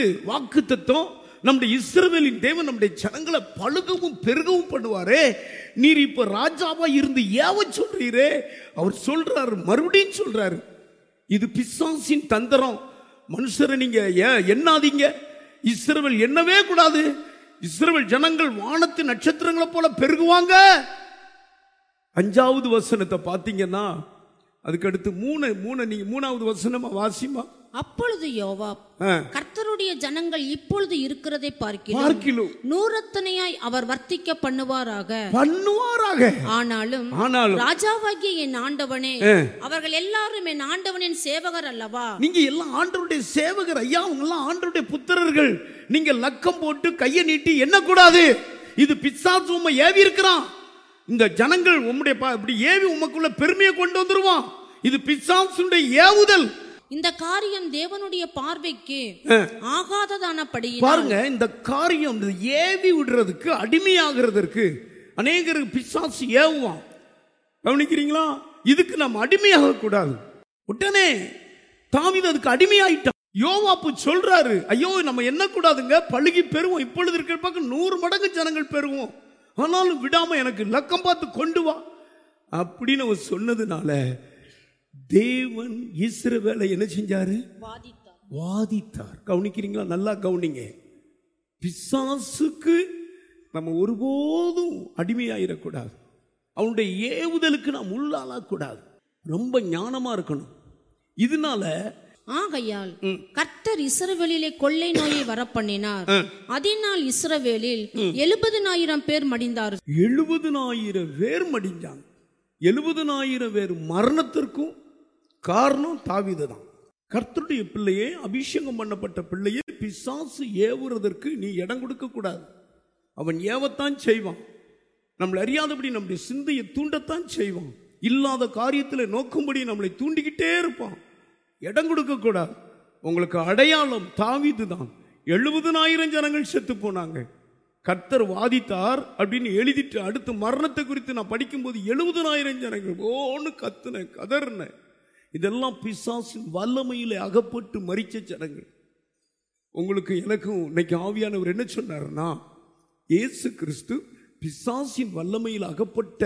வாக்கு தத்துவம் நம்முடைய இஸ்ரவேலின் தேவன் நம்முடைய ஜனங்களை பழுகவும் பெருகவும் பண்ணுவாரே நீர் இப்ப ராஜாவா இருந்து ஏவ சொல்றீரே அவர் சொல்றாரு மறுபடியும் சொல்றாரு இது பிசாசின் தந்திரம் மனுஷரை நீங்க ஏன் எண்ணாதீங்க இஸ்ரவேல் எண்ணவே கூடாது இஸ்ரவேல் ஜனங்கள் வானத்து நட்சத்திரங்களை போல பெருகுவாங்க அஞ்சாவது வசனத்தை பார்த்தீங்கன்னா அதுக்கு அடுத்து மூணு மூணு நீங்க மூணாவது வசனமா வாசிமா அப்பொழுது யோவாப் ஆ. கர்த்தருடைய ஜனங்கள் இப்பொழுது இருக்கிறதை பார்க்கிறோம் பார்க்கிலும் நூறத்தனையாய் அவர் வர்த்திக்க பண்ணுவாராக பண்ணுவாராக ஆனாலும் ஆனாலும் ராஜாவாகிய என் ஆண்டவனே அவர்கள் எல்லாரும் என் ஆண்டவனின் சேவகர் அல்லவா நீங்க எல்லாம் ஆண்டருடைய சேவகர் ஐயா அவங்க எல்லாம் ஆண்டருடைய புத்திரர்கள் நீங்க லக்கம் போட்டு கையை நீட்டி எண்ணக்கூடாது இது பிசாசு உண்மை ஏவி இருக்கிறான் இந்த ஜனங்கள் உம்முடைய பா- இப்படி ஏவி உமக்குள்ள பெருமையை கொண்டு வந்துருவான் இது பிசாசுடைய ஏவுதல் இந்த காரியம் தேவனுடைய பார்வைக்கு ஆகாததானபடியினால் பாருங்க இந்த காரியம் இந்த ஏவி விடுறதுக்கு அடிமையாகிறதுக்கு அநேகருக்கு பிசாசு ஏவுவான் கவனிக்கிறீங்களா இதுக்கு நம்ம அடிமையாக கூடாது உடனே தாவீது அதுக்கு அடிமையாயிட்டான் யோவாப்பு சொல்றாரு ஐயோ நம்ம என்ன கூடாதுங்க பழுகி பெறுவோம் இப்பொழுது இருக்கிற பக்கம் நூறு மடங்கு ஜனங்கள் பெறுவோம் ஆனாலும் விடாம எனக்கு லக்கம் பார்த்து கொண்டு வா அப்படின்னு அவர் சொன்னதுனால தேவன் இஸ்ரவேலை என்ன செஞ்சாரு வாதித்தார் வாதித்தார் கவனிக்கிறீங்களா நல்லா கவனிங்க பிசாசுக்கு நம்ம ஒருபோதும் அடிமையாயிடக்கூடாது அவனுடைய ஏவுதலுக்கு நாம் உள்ளாளக்கூடாது ரொம்ப ஞானமா இருக்கணும் இதனால ஆகையால் கர்த்தர் இஸ்ரவேலிலே கொள்ளை நோயை வரப்பண்ணினார் அதனால் இஸ்ரவேலில் எழுபதினாயிரம் பேர் மடிந்தார்கள் எழுபதுனாயிரம் பேர் மடிஞ்சாங்க எழுபதுனாயிரம் பேர் மரணத்திற்கும் காரணம் தாவீது தான் கர்த்தருடைய பிள்ளையே அபிஷேகம் பண்ணப்பட்ட பிள்ளையே பிசாசு ஏவுறதற்கு நீ இடம் கொடுக்க கூடாது அவன் ஏவத்தான் செய்வான் நம்மளை அறியாதபடி நம்முடைய சிந்தையை தூண்டத்தான் செய்வான் இல்லாத காரியத்தில் நோக்கும்படி நம்மளை தூண்டிக்கிட்டே இருப்பான் இடம் கொடுக்க கூடாது உங்களுக்கு அடையாளம் தாவீது தான் எழுபதுனாயிரம் ஜனங்கள் செத்து போனாங்க கர்த்தர் வாதித்தார் அப்படின்னு எழுதிட்டு அடுத்து மரணத்தை குறித்து நான் படிக்கும்போது எழுபதுனாயிரம் ஜனங்கள் ஓன்னு கத்துன கதர்ன இதெல்லாம் பிசாசின் வல்லமையிலே அகப்பட்டு மறிச்ச ஜனங்கள் உங்களுக்கு எனக்கும் இன்னைக்கு ஆவியானவர் என்ன சொன்னாருன்னா இயேசு கிறிஸ்து பிசாசின் வல்லமையில் அகப்பட்ட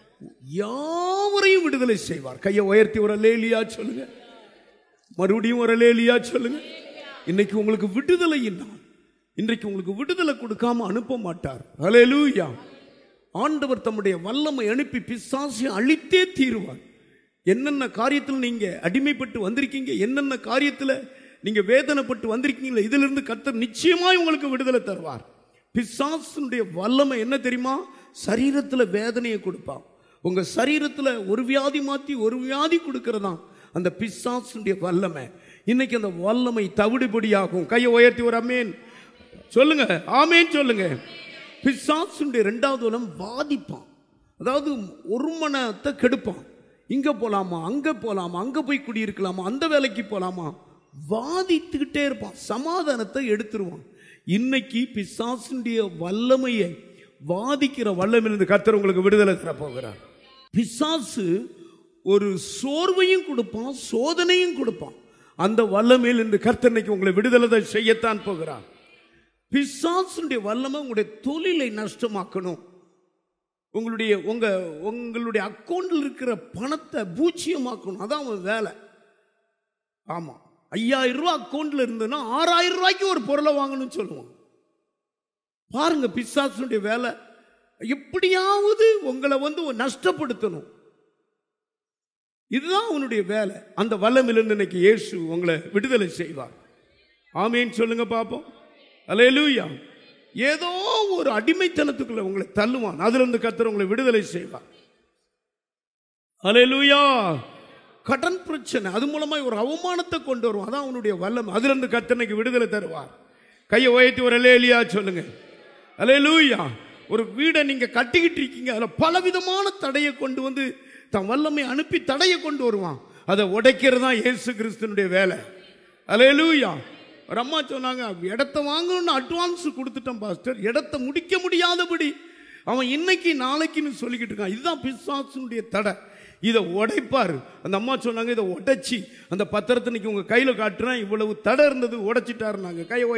யாவரையும் விடுதலை செய்வார் கையை உயர்த்தி ஒரு லேலியா சொல்லுங்க மறுபடியும் ஒரு லேலியா சொல்லுங்க இன்னைக்கு உங்களுக்கு விடுதலை என்ன இன்றைக்கு உங்களுக்கு விடுதலை கொடுக்காம அனுப்ப மாட்டார் ஹalleluya ஆண்டவர் தம்முடைய வல்லமை அனுப்பி பிசாசை அழித்தே தீருவார் என்னென்ன காரியத்தில் நீங்க அடிமைப்பட்டு வந்திருக்கீங்க என்னென்ன காரியத்தில் நீங்க வேதனைப்பட்டு வந்திருக்கீங்களோ இதிலிருந்து கர்த்தர் நிச்சயமாய் உங்களுக்கு விடுதலை தருவார் பிசாசனுடைய வல்லமை என்ன தெரியுமா சரீரத்தில் வேதனையை கொடுப்பான் உங்க சரீரத்தில் ஒரு வியாதி மாத்தி ஒரு வியாதி கொடுக்கறதாம் அந்த பிசாசனுடைய வல்லமை இன்னைக்கு அந்த வல்லமை தவிடுபடியாகும் கையை உயர்த்தி ஒரு அமேன் சொல்லுங்க ஆமேன் சொல்லுங்க பிசாசுடைய ரெண்டாவது வலம் வாதிப்பான் அதாவது ஒரு மனத்தை கெடுப்பான் இங்க போலாமா அங்க போலாமா அங்க போய் குடியிருக்கலாமா அந்த வேலைக்கு போலாமா வாதித்துக்கிட்டே இருப்பான் சமாதானத்தை எடுத்துருவான் இன்னைக்கு பிசாசுடைய வல்லமையை வாதிக்கிற வல்லமையிலிருந்து கர்த்தர் உங்களுக்கு விடுதலை தர போகிறார் பிசாசு ஒரு சோர்வையும் கொடுப்பான் சோதனையும் கொடுப்பான் அந்த வல்லமையில் இருந்து கர்த்தர் இன்னைக்கு உங்களை விடுதலை தான் செய்யத்தான் போகிறார் பிசாசுடைய வல்லமை உங்களுடைய தொழிலை நஷ்டமாக்கணும் உங்களுடைய உங்க உங்களுடைய அக்கௌண்ட்ல இருக்கிற பணத்தை பூச்சியமாக்கணும் அதான் அவன் வேலை ஆமா ஐயாயிரம் ரூபாய் அக்கௌண்ட்ல இருந்ததுன்னா ஆறாயிரம் ரூபாய்க்கு ஒரு பொருளை வாங்கணும்னு சொல்லுவான் பாருங்க பிசாசுடைய வேலை எப்படியாவது உங்களை வந்து நஷ்டப்படுத்தணும் இதுதான் அவனுடைய வேலை அந்த வல்லமிலிருந்து இன்னைக்கு இயேசு உங்களை விடுதலை செய்வார் ஆமேன்னு சொல்லுங்க பாப்போம் அல்லேலூயா ஏதோ ஒரு அடிமைத்தனத்துக்குள்ள உங்களை தள்ளுவான் அதுல இருந்து கத்தர் உங்களை விடுதலை செய்வார் அல்லேலூயா கடன் பிரச்சனை அது மூலமா ஒரு அவமானத்தை கொண்டு வருவான் அதான் அவனுடைய வல்லம் அதுல இருந்து கத்தனைக்கு விடுதலை தருவார் கையை உயர்த்தி ஒரு அலேலியா சொல்லுங்க அலேலூயா ஒரு வீடை நீங்க கட்டிக்கிட்டு இருக்கீங்க அதுல பலவிதமான தடையை கொண்டு வந்து தன் வல்லமை அனுப்பி தடையை கொண்டு வருவான் அதை உடைக்கிறது தான் இயேசு கிறிஸ்தனுடைய வேலை அலேலூயா ஒரு அம்மா சொன்னாங்க இடத்த வாங்கணும்னு அட்வான்ஸ் கொடுத்துட்டோம் பாஸ்டர் இடத்த முடிக்க முடியாதபடி அவன் இன்னைக்கு நாளைக்குன்னு சொல்லிக்கிட்டு இருக்கான் இதுதான் பிசாசுனுடைய தடை இதை உடைப்பார் அந்த அம்மா சொன்னாங்க இதை உடைச்சி அந்த பத்திரத்தை இன்னைக்கு உங்க கையில காட்டுறேன் இவ்வளவு தடை இருந்தது உடைச்சிட்டாருனாங்க கையை